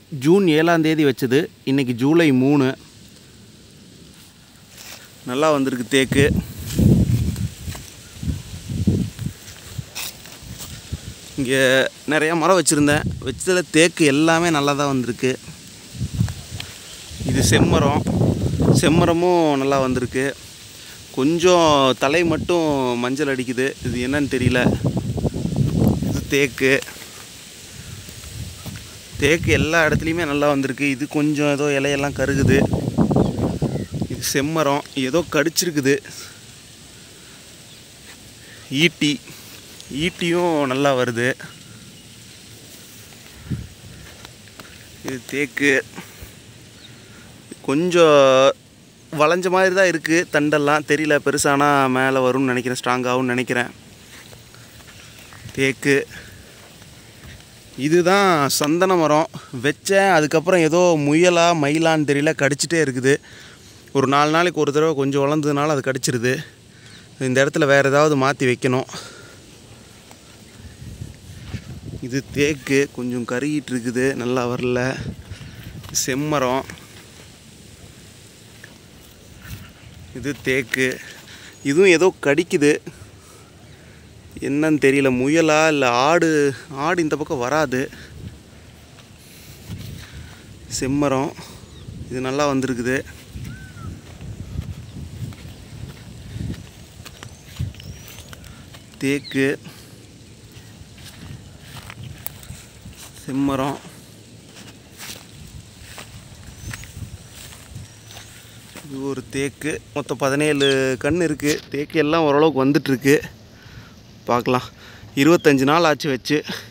June ஏழாம் தேதி வச்சது இன்றைக்கி ஜூலை மூணு நல்லா வந்திருக்கு தேக்கு இங்கே நிறையா மரம் வச்சுருந்தேன் வச்சதில் தேக்கு எல்லாமே நல்லா தான் வந்திருக்கு இது செம்மரம் செம்மரமும் நல்லா வந்திருக்கு கொஞ்சம் தலை மட்டும் மஞ்சள் அடிக்குது இது என்னன்னு தெரியல இது தேக்கு தேக்கு எல்லா இடத்துலையுமே நல்லா வந்திருக்கு இது கொஞ்சம் ஏதோ இலையெல்லாம் கருகுது இது செம்மரம் ஏதோ கடிச்சிருக்குது ஈட்டி ஈட்டியும் நல்லா வருது இது தேக்கு கொஞ்சம் வளைஞ்ச மாதிரி தான் இருக்குது தண்டெல்லாம் தெரியல பெருசானா மேலே வரும்னு நினைக்கிறேன் ஸ்ட்ராங்காகும்னு நினைக்கிறேன் தேக்கு இதுதான் சந்தன மரம் வச்சேன் அதுக்கப்புறம் ஏதோ முயலா மயிலான்னு தெரியல கடிச்சிட்டே இருக்குது ஒரு நாலு நாளைக்கு ஒரு தடவை கொஞ்சம் வளர்ந்ததுனால அது கடிச்சிருது இந்த இடத்துல வேறு ஏதாவது மாற்றி வைக்கணும் இது தேக்கு கொஞ்சம் கருகிட்டு இருக்குது நல்லா வரல செம்மரம் இது தேக்கு இதுவும் ஏதோ கடிக்குது என்னன்னு தெரியல முயலா இல்லை ஆடு ஆடு இந்த பக்கம் வராது செம்மரம் இது நல்லா வந்திருக்குது தேக்கு செம்மரம் இது ஒரு தேக்கு மொத்தம் பதினேழு கண் இருக்குது தேக்கு எல்லாம் ஓரளவுக்கு வந்துட்டுருக்கு பார்க்கலாம் இருபத்தஞ்சி நாள் ஆச்சு வச்சு